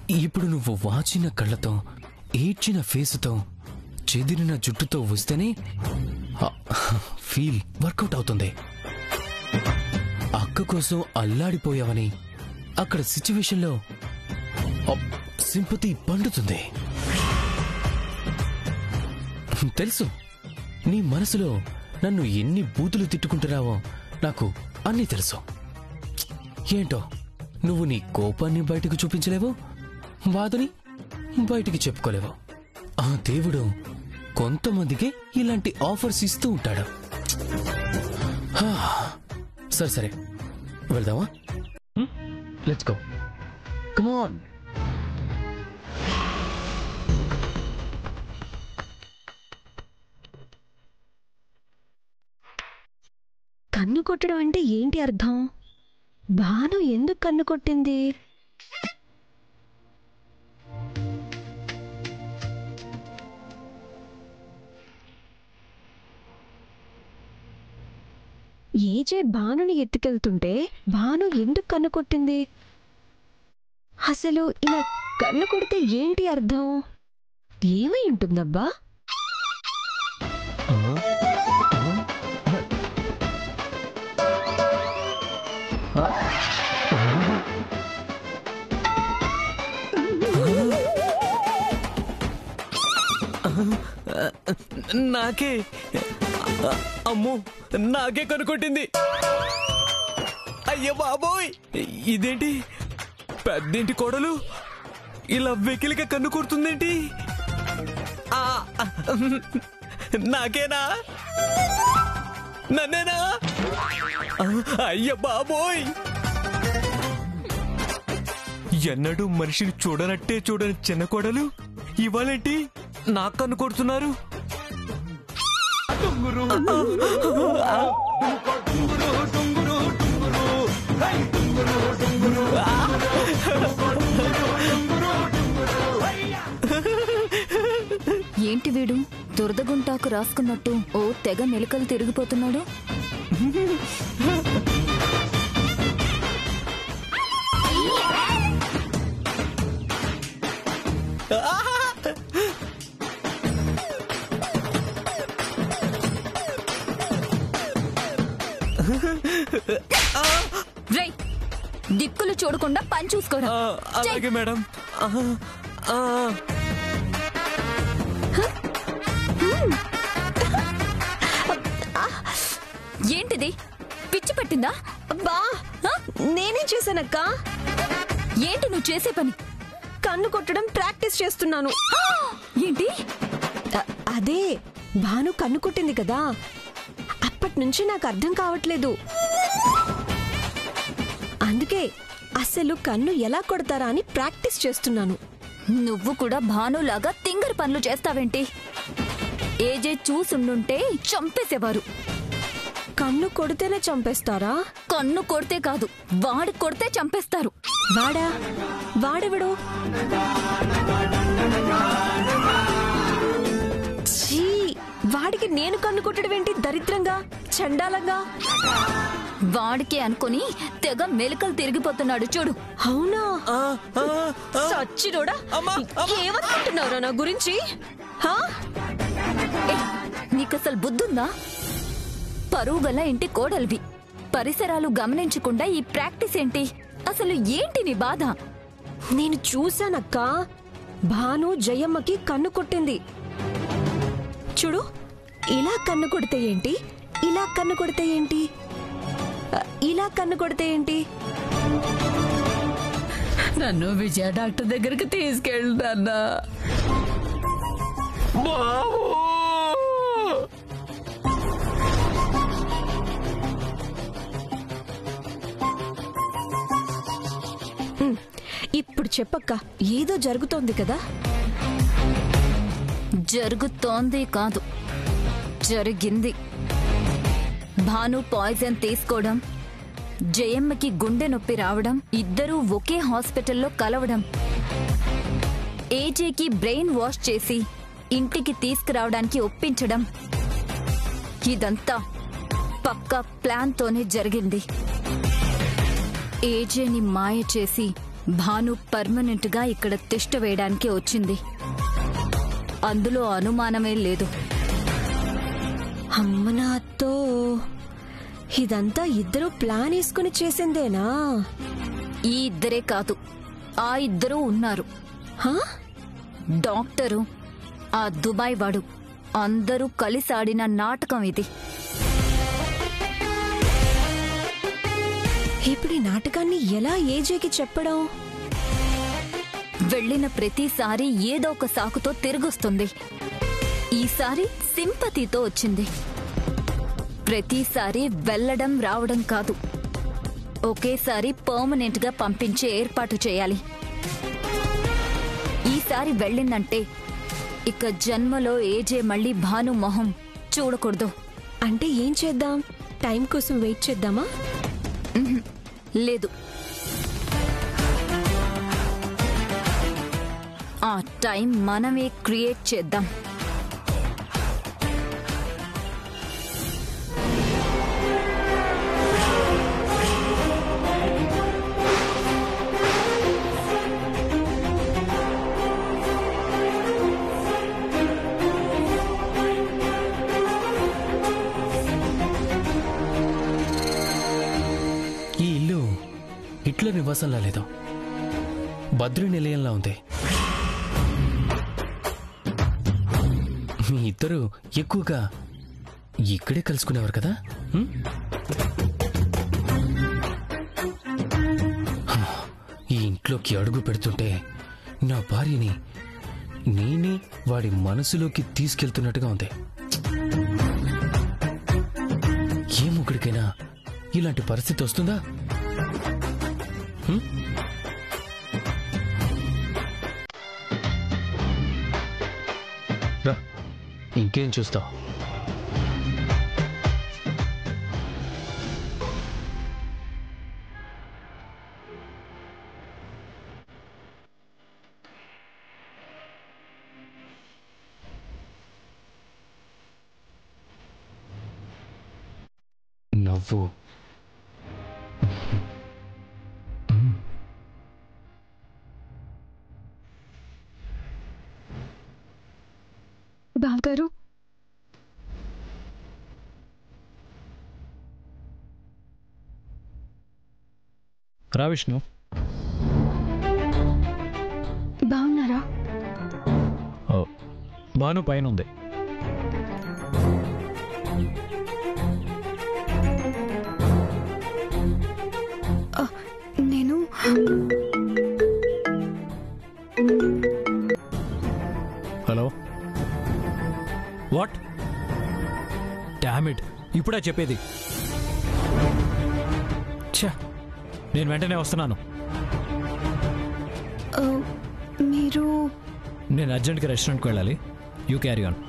ఇప్పుడు నువ్వు వాచిన కళ్ళతో ఏడ్చిన ఫేసుతో చెదిరిన జుట్టుతో వస్తేనే ఆ, ఫీల్ వర్కౌట్ అవుతుంది అక్క కోసం అల్లాడిపోయావని అక్కడ సిచ్యువేషన్లో సింపతి పండుతుంది తెలుసు నీ మనసులో నన్ను ఎన్ని బూతులు తిట్టుకుంటున్నావో నాకు అన్నీ తెలుసు ఏంటో నువ్వు నీ కోపాన్ని బయటకు చూపించలేవు బాధని బయటికి చెప్పుకోలేవు ఆ దేవుడు కొంతమందికి ఇలాంటి ఆఫర్స్ ఇస్తూ ఉంటాడు హా. సరే సరే వెళ్దామా లెట్స్ గో కమాన్ కన్ను కొట్టడం అంటే ఏంటి అర్థం భాను ఎందుకు కన్ను కొట్టింది ఏజే భానుని ఎత్తుకెళ్తుంటే భాను ఎందుకు కన్ను కొట్టింది అసలు ఇలా కన్ను కొడితే ఏంటి అర్థం ఏమై ఉంటుందబ్బా నాకే అమ్మో నాకే కనుకొట్టింది అయ్యో బాబోయ్ ఇదేంటి పెద్దేంటి కోడలు ఇలా వెకిలిగా కన్ను కొడుతుందేంటి ఆ, నాకేనా నన్నేనా అయ్య బాబోయ్ ఎన్నడూ మనిషిని చూడనట్టే చూడని చిన్న కోడలు ఇవాళేంటి నాకు కన్ను కొడుతున్నారు ఏంటి వీడు దురదగుంటాకు రాసుకున్నట్టు ఓ తెగ మెలికలు తిరిగిపోతున్నాడు రై దిక్కులు చూడకుండా పని చూసుకోరా ఆ, అలాగే మేడం ఆ, ఆ, ఏంటిది పిచ్చి పట్టిందా అబ్బా నేనేం చేశానక్క ఏంటి నువ్వు చేసే పని కన్ను కొట్టడం ప్రాక్టీస్ చేస్తున్నాను ఏంటి అ- అదే భాను కన్ను కొట్టింది కదా అప్పటి నుంచి నాకు అర్థం కావట్లేదు అందుకే అసలు కన్ను ఎలా కొడతారా అని ప్రాక్టీస్ చేస్తున్నాను నువ్వు కూడా భానులాగా తింగర్ పనులు చేస్తావేంటి ఏజే చూసుండుంటే చంపేసేవారు కన్ను కొడితేనే చంపేస్తారా కన్ను కొడితే కాదు వాడు కొడితే చంపేస్తారు వాడా వాడెవడు ఛీ, వాడికి నేను కన్ను కొట్టడం ఏంటి దరిద్రంగా చండాలంగా వాడికే అనుకొని తెగ మెలికలు తిరిగిపోతున్నాడు చూడు అవునా ఆ, ఆ, ఆ. సచ్చినోడా అమ్మా, అమ్మా. ఏమనుకుంటున్నారా నా గురించి హా? ఏ, నీకసలు బుద్ధుందా పరువు గల ఇంటి కోడలివి పరిసరాలు గమనించకుండా ఈ ప్రాక్టీస్ ఏంటి అసలు ఏంటి నీ బాధ నేను చూశానక్క భాను జయమ్మకి కన్ను కొట్టింది చూడు ఇలా కన్ను కొడితే ఏంటి ఇలా కన్ను కొడితే ఏంటి అ, ఇలా కన్ను కొడితే ఏంటి నన్ను విజయ డాక్టర్ దగ్గరికి తీసుకెళ్తానా ఉమ్, ఇప్పుడు చెప్పక్క ఏదో జరుగుతోంది కదా జరుగుతోంది కాదు జరిగింది భాను పాయిజన్ తీసుకోవడం జయమ్మకి గుండె నొప్పి రావడం ఇద్దరూ ఒకే హాస్పిటల్లో కలవడం ఏజేకి బ్రెయిన్ వాష్ చేసి ఇంటికి తీసుకురావడానికి ఒప్పించడం ఇదంతా పక్కా ప్లాన్తోనే జరిగింది ఏజేని మాయ చేసి భాను పర్మనెంట్ గా ఇక్కడ తిష్ట వేయడానికి వచ్చింది అందులో అనుమానమే లేదు అమ్మ నాతో ఇదంతా ఇద్దరు ప్లాన్ వేసుకుని చేసిందేనా ఈ ఇద్దరే కాదు ఆ ఇద్దరూ ఉన్నారు హా? డాక్టరు ఆ దుబాయ్ వాడు అందరూ కలిసి ఆడిన నాటకం ఇది ఇప్పుడు ఈ నాటకాన్ని ఎలా ఏజేకి చెప్పడం వెళ్ళిన ప్రతిసారి ఏదో ఒక సాకుతో తిరిగొస్తుంది ఈసారి సింపతితో వచ్చింది ప్రతిసారి వెళ్ళడం రావడం కాదు ఒకేసారి పర్మనెంట్ గా పంపించే ఏర్పాటు చేయాలి ఈసారి వెళ్ళిందంటే ఇక జన్మలో ఏజే మళ్ళీ భాను మొహం చూడకూడదు అంటే ఏం చేద్దాం టైం కోసం వెయిట్ చేద్దామా లేదు ఆ టైం మనమే క్రియేట్ చేద్దాం ఈ ఇల్లు హిట్లర్ నివాసంలా లేదు బద్రి నిలయంలా ఉంది మీ ఇద్దరు ఎక్కువగా ఇక్కడే కలుసుకునేవారు కదా హ్మ్? ఈ ఇంట్లోకి అడుగు పెడుతుంటే నా భార్యని నేనే వాడి మనసులోకి తీసుకెళ్తున్నట్టుగా ఉంది ఏ ముగ్గుడికైనా ఇలాంటి పరిస్థితి వస్తుందా హ్మ్? రా ఇంకేం చూస్తావు నవ్వు బావగారు రా విష్ణు బాగున్నారా ఓ, భాను పైన ఉంది నేను హలో వాట్ డామిడ్ ఇప్పుడే చెప్పేది ఛా నేను వెంటనే వస్తున్నాను ఆ, మీరు నేను అర్జెంట్గా రెస్టారెంట్కి వెళ్ళాలి యూ క్యారీ ఆన్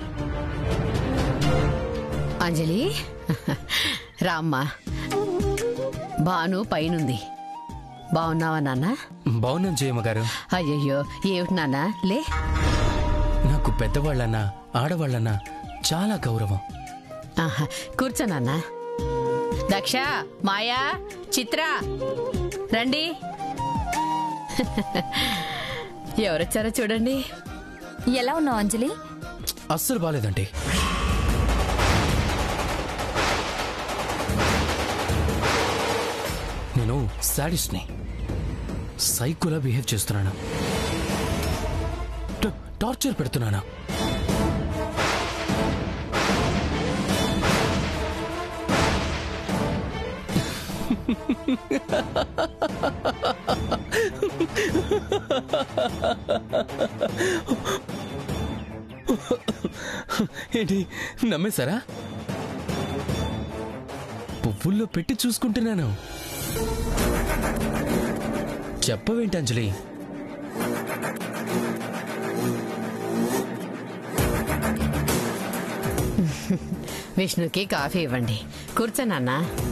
అంజలి రామ్మా భాను పైనుంది బాగున్నావా నాన్న బాగున్నాను జయమ్మ గారు అయ్యయ్యో ఏమిటి నాన్న లే నాకు పెద్దవాళ్ళన్నా ఆడవాళ్ళన్నా చాలా గౌరవం ఆహా, కూర్చో నాన్న దక్ష మాయా చిత్ర రండి ఎవరొచ్చారో చూడండి ఎలా ఉన్నావు అంజలి అస్సలు బాలేదండి నేను సాడిస్ట్ని సైకోలా బిహేవ్ చేస్తున్నాను ట- టార్చర్ పెడుతున్నాను ఏంటి నమ్మేశారా పువ్వుల్లో పెట్టి చూసుకుంటున్నాను చెప్పవేంటి అంజలి విష్ణుకి కాఫీ ఇవ్వండి కూర్చో నాన్న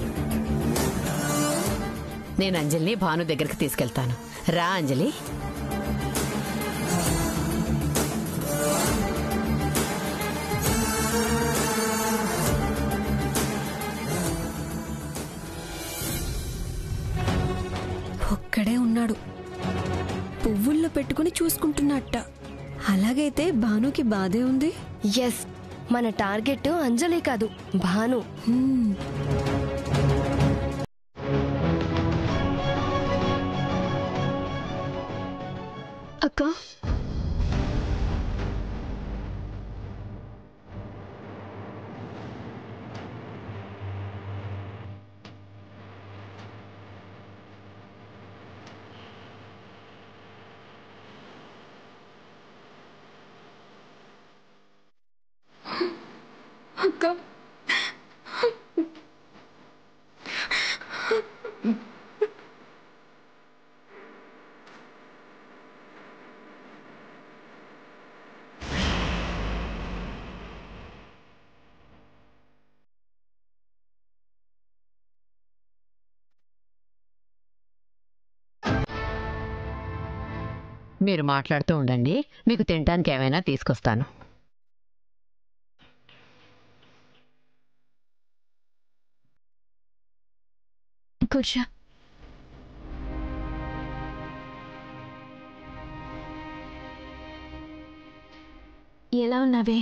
నేను అంజలిని భాను దగ్గరికి తీసుకెళ్తాను రా అంజలి ఒక్కడే ఉన్నాడు పువ్వుల్లో పెట్టుకుని చూసుకుంటున్నట్ట అలాగైతే భానుకి బాధే ఉంది ఎస్ మన టార్గెట్ అంజలి కాదు భాను హ్మ్. అక్క అక్క మీరు మాట్లాడుతూ ఉండండి మీకు తినడానికి ఏమైనా తీసుకొస్తాను కూర్చో ఎలా ఉన్నావే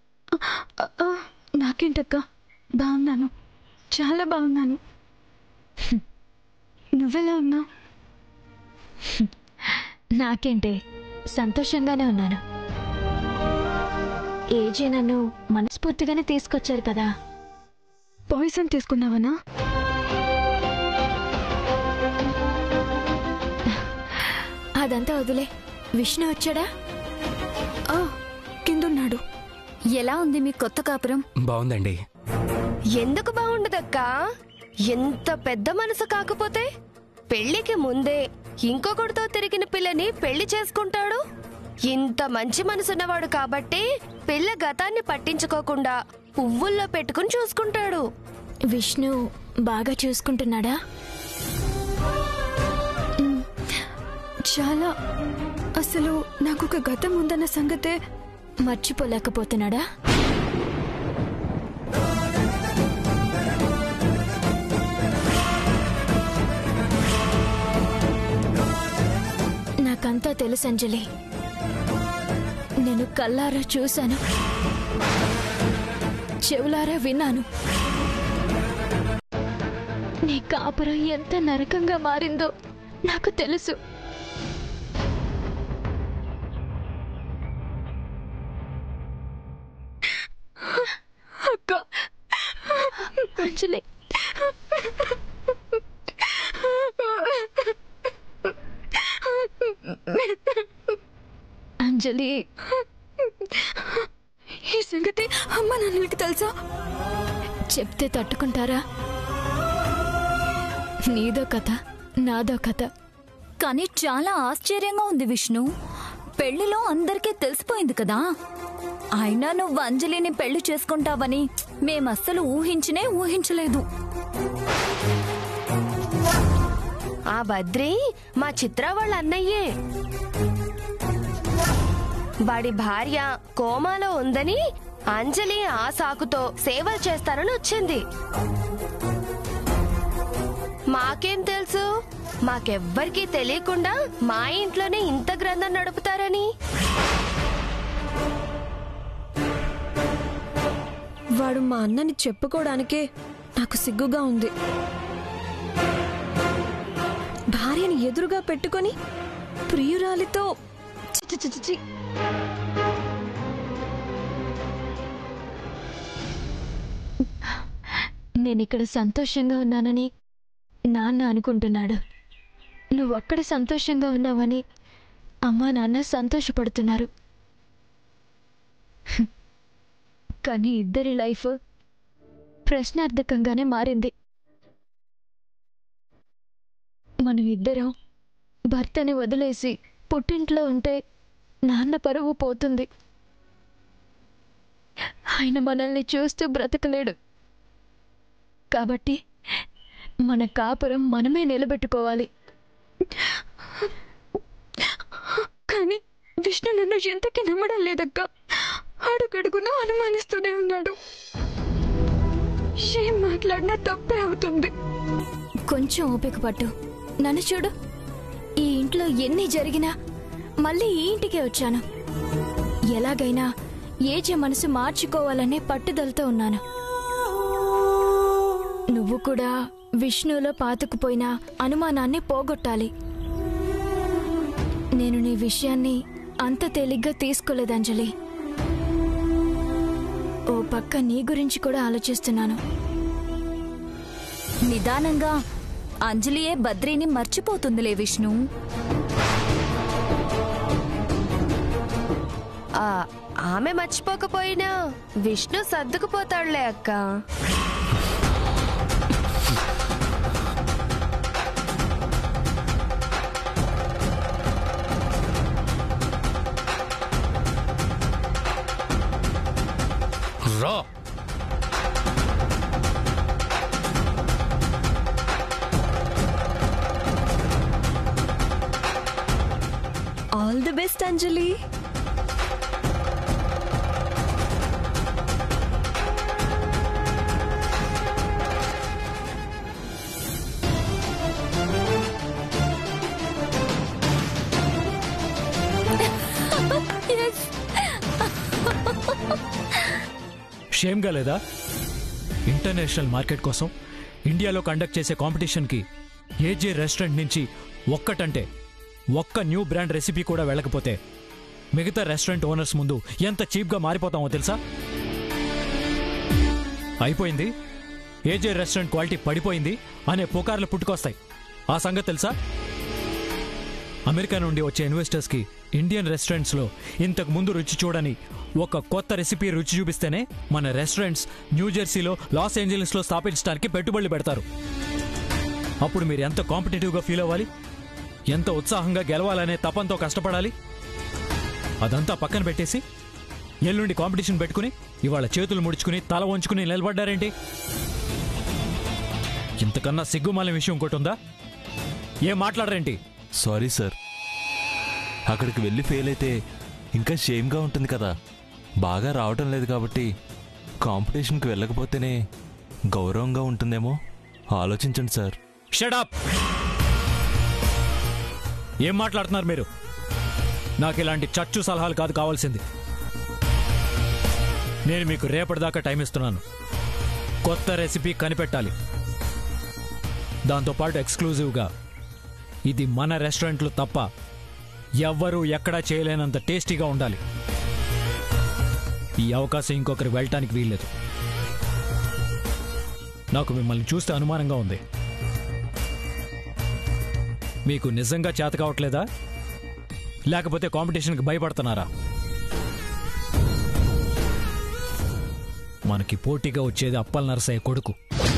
నాకేంటక్క బాగున్నాను చాలా బాగున్నాను నువ్వెలా ఉన్నావు నాకేంటి సంతోషంగానే ఉన్నాను ఏజే నన్ను మనస్ఫూర్తిగానే తీసుకొచ్చారు కదా పాయిజన్ తీసుకున్నావనా అదంతా వదిలే విష్ణు వచ్చాడా ఆ, కిందున్నాడు ఎలా ఉంది మీ కొత్త కాపురం బాగుందండి ఎందుకు బాగుండదక్కా ఎంత పెద్ద మనసు కాకపోతే పెళ్లికి ముందే ఇంకొకటితో తిరిగిన పిల్లని పెళ్లి చేసుకుంటాడు ఇంత మంచి మనసున్నవాడు కాబట్టి పిల్ల గతాన్ని పట్టించుకోకుండా పువ్వుల్లో పెట్టుకుని చూసుకుంటాడు విష్ణు బాగా చూసుకుంటున్నాడా చాలా అసలు నాకు ఒక గతం ఉందన్న సంగతే మర్చిపోలేకపోతున్నాడా నాకంతా తెలుసు అంజలి నేను కల్లారా చూశాను చెవులారా విన్నాను నీ కాపురం ఎంత నరకంగా మారిందో నాకు తెలుసు అక్క అంజలి అంజలి ఈ సంగతి అమ్మ నాన్నలకి తెలుసా చెప్తే తట్టుకుంటారా నీదో కథ నాదో కథ కానీ చాలా ఆశ్చర్యంగా ఉంది విష్ణు పెళ్లిలో అందరికీ తెలిసిపోయింది కదా అయినా నువ్వు అంజలిని పెళ్లి చేసుకుంటావని మేమస్సలు ఊహించనే ఊహించలేదు ఆ బద్రి మా చిత్ర వాళ్ళ అన్నయ్యే వాడి భార్య కోమాలో ఉందని అంజలి ఆ సాకుతో సేవలు చేస్తానని వచ్చింది మాకేం తెలుసు మాకెవ్వరికీ తెలియకుండా మా ఇంట్లోనే ఇంత గ్రంథం నడుపుతారని వాడు మా అన్నని చెప్పుకోవడానికే నాకు సిగ్గుగా ఉంది భార్యని ఎదురుగా పెట్టుకొని ప్రియురాలితో చి చి చి చి చి. నేను ఇక్కడ సంతోషంగా ఉన్నానని నాన్న అనుకుంటున్నాడు నువ్వు అక్కడ సంతోషంగా ఉన్నావని అమ్మా నాన్న సంతోషపడుతున్నారు హ్మ్. కానీ ఇద్దరి లైఫ్ ప్రశ్నార్థకంగానే మారింది మనం ఇద్దరం భర్తని వదిలేసి పుట్టింట్లో ఉంటే నాన్న పరువు పోతుంది ఆయన మనల్ని చూస్తూ బ్రతకలేడు కాబట్టి మన కాపురం మనమే నిలబెట్టుకోవాలి కానీ విష్ణు నన్ను ఎంతకి నమ్మడం లేదక్క అడుగడుగునా అనుమానిస్తూనే ఉన్నాడు ఏం మాట్లాడినా తప్పే అవుతుంది కొంచెం ఓపిక పట్టు నన్ను చూడు ఈ ఇంట్లో ఎన్ని జరిగినా మళ్ళీ ఈ ఇంటికే వచ్చాను ఎలాగైనా ఏజే మనసు మార్చుకోవాలనే పట్టుదలతో ఉన్నాను నువ్వు కూడా విష్ణులో పాతుకుపోయిన అనుమానాన్ని పోగొట్టాలి నేను నీ విషయాన్ని అంత తేలిగ్గా తీసుకోలేదు అంజలి ఓ పక్క నీ గురించి కూడా ఆలోచిస్తున్నాను నిదానంగా అంజలియే బద్రీని మర్చిపోతుందిలే విష్ణు ఆ ఆమె మర్చిపోకపోయినా విష్ణు సర్దుకుపోతాడులే అక్క రా ఆల్ ది బెస్ట్ అంజలి షేమ్గా లేదా ఇంటర్నేషనల్ మార్కెట్ కోసం ఇండియాలో కండక్ట్ చేసే కాంపిటీషన్కి ఏజే రెస్టారెంట్ నుంచి ఒక్కటంటే ఒక్క న్యూ బ్రాండ్ రెసిపీ కూడా వెళ్ళకపోతే మిగతా రెస్టారెంట్ ఓనర్స్ ముందు ఎంత చీప్గా మారిపోతామో తెలుసా అయిపోయింది ఏజే రెస్టారెంట్ క్వాలిటీ పడిపోయింది అనే పుకార్లు పుట్టుకొస్తాయి ఆ సంగతి తెలుసా అమెరికా నుండి వచ్చే ఇన్వెస్టర్స్కి ఇండియన్ రెస్టారెంట్స్లో ఇంతకు ముందు రుచి చూడని ఒక కొత్త రెసిపీ రుచి చూపిస్తేనే మన రెస్టారెంట్స్ న్యూజెర్సీలో లాస్ ఏంజలీస్లో స్థాపించడానికి పెట్టుబడులు పెడతారు అప్పుడు మీరు ఎంత కాంపిటేటివ్గా ఫీల్ అవ్వాలి ఎంత ఉత్సాహంగా గెలవాలనే తపంతో కష్టపడాలి అదంతా పక్కన పెట్టేసి ఎల్లుండి కాంపిటీషన్ పెట్టుకుని ఇవాళ చేతులు ముడుచుకుని తల వంచుకుని నిలబడ్డారేంటి ఇంతకన్నా సిగ్గుమాలిన విషయం ఇంకోటి ఉందా ఏం మాట్లాడరేంటి సారీ సార్ అక్కడికి వెళ్ళి ఫెయిల్ అయితే ఇంకా షేమ్గా ఉంటుంది కదా బాగా రావటం లేదు కాబట్టి కాంపిటీషన్కి వెళ్ళకపోతేనే గౌరవంగా ఉంటుందేమో ఆలోచించండి సార్ షడప్ ఏం మాట్లాడుతున్నారు మీరు నాకు ఇలాంటి చచ్చు సలహాలు కాదు కావాల్సింది నేను మీకు రేపటిదాకా టైం ఇస్తున్నాను కొత్త రెసిపీ కనిపెట్టాలి దాంతోపాటు ఎక్స్క్లూజివ్గా ఇది మన రెస్టారెంట్లు తప్ప ఎవ్వరూ ఎక్కడా చేయలేనంత టేస్టీగా ఉండాలి ఈ అవకాశం ఇంకొకరికి వెళ్ళటానికి వీల్లేదు నాకు మిమ్మల్ని చూస్తే అనుమానంగా ఉంది మీకు నిజంగా చేత కావట్లేదా లేకపోతే కాంపిటీషన్కి భయపడుతున్నారా మనకి పోటీగా వచ్చేది అప్పల్ నరసయ్య కొడుకు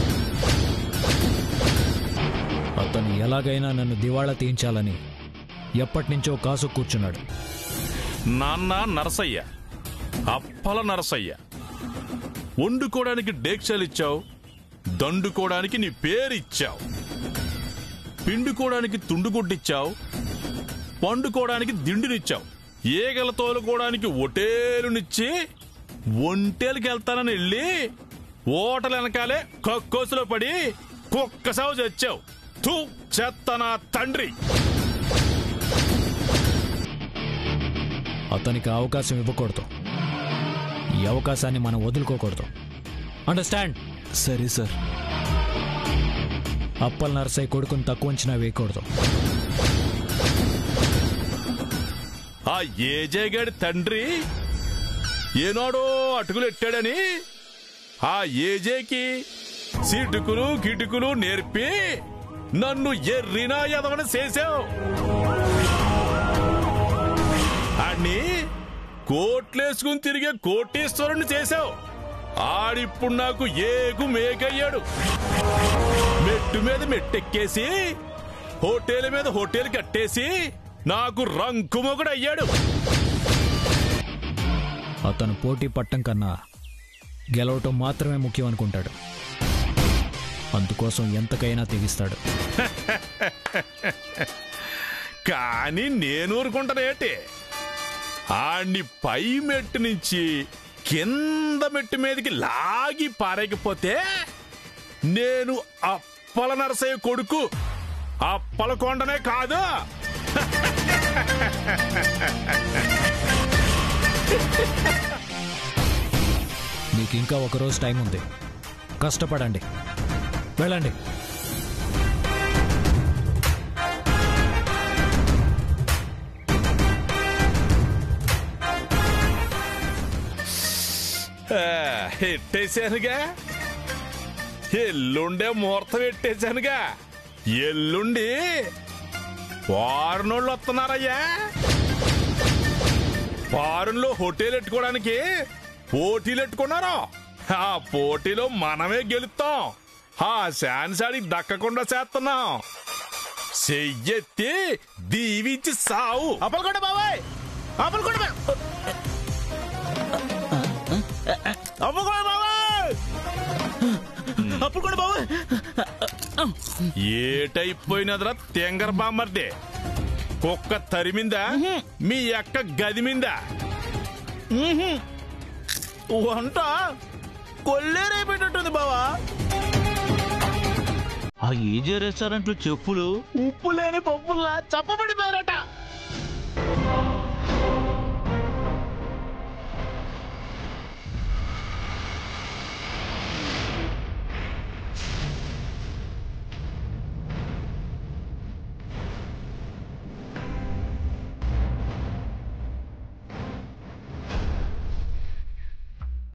అతను ఎలాగైనా నన్ను దివాళా తీయించాలని ఎప్పటినుంచో కాసు కూర్చున్నాడు నాన్న నరసయ్య అప్పల నరసయ్య వండుకోవడానికి డేక్షాలిచ్చావు దండుకోవడానికి నీ పేరిచ్చావు పిండుకోవడానికి తుండుగుడ్డిచ్చావు పండుకోవడానికి దిండునిచ్చావు ఈగల తోలుకోవడానికి ఒటేలునిచ్చి ఒంటేలకు వెళ్తానని వెళ్ళి ఓటల వెనకాలే కక్కోసులో పడి కుక్క సాగు చచ్చావు తూ చెత్త నా తండ్రి అతనికి ఆ అవకాశం ఇవ్వకూడదు ఈ అవకాశాన్ని మనం వదులుకోకూడదు అండర్స్టాండ్ సరే సార్ అప్పల్ నరసయ్య కొడుకుని తక్కువ అంచనా వేయకూడదు ఆ ఏజేగాడి తండ్రి ఏనాడో అటుకులు ఎట్టాడని ఆ ఏజేకి సిటుకులు కిటుకులు నేర్పి నన్ను ఎర్రినా ఎదవని చేశావు అన్ని కోట్లేసుకుని తిరిగే కోటీశ్వరుని చేశావు ఆడిప్పుడు నాకు ఏగు మేకయ్యాడు మెట్టు మీద మెట్టెక్కేసి హోటల్ మీద హోటల్ కట్టేసి నాకు రంకుమొగుడు అయ్యాడు అతను పోటీ పట్టం కన్నా గెలవటం మాత్రమే ముఖ్యం అనుకుంటాడు అందుకోసం ఎంతకైనా తెగిస్తాడు కానీ నేను ఊరుకుంటానేటి ఆడిని పై మెట్టు నుంచి కింద మెట్టు మీదకి లాగి పారేకపోతే నేను అప్పల నరసయ్య కొడుకు అప్పల కొండనే కాదు మీకు ఇంకా ఒక రోజు టైం ఉంది కష్టపడండి వెళ్ళండి ఆ, ఎట్టేశానుగా ఎల్లుండే ముహూర్తం ఎట్టేశానుగా ఎల్లుండి వారనోళ్ళు వస్తున్నారయ్యా ఫారెన్లో హోటల్ ఎట్టుకోవడానికి పోటీలు ఎట్టుకున్నారు ఆ పోటీలో మనమే గెలుస్తాం ఆ ఛాన్స్ ఆడికి దక్కకుండా చేస్తున్నాం చెయ్యెత్తి దీవించి సావు అప్పలకొండ బాబాయ్ అప్పలకొండ బా- అప్పలకొండ బాబాయ్ అప్పలకొండ బాబాయ్ ఏటైపోయినదిరా తెంగర బామ్మర్ది కుక్క తరిమిందా మీ అక్క గదిమిందా వంట కొల్లేరైపోయేటట్టుంది బావా ఆ ఈజీ రెస్టారెంట్ లో చెప్పులు ఉప్పు లేని పప్పులా చప్పబడిపోయారట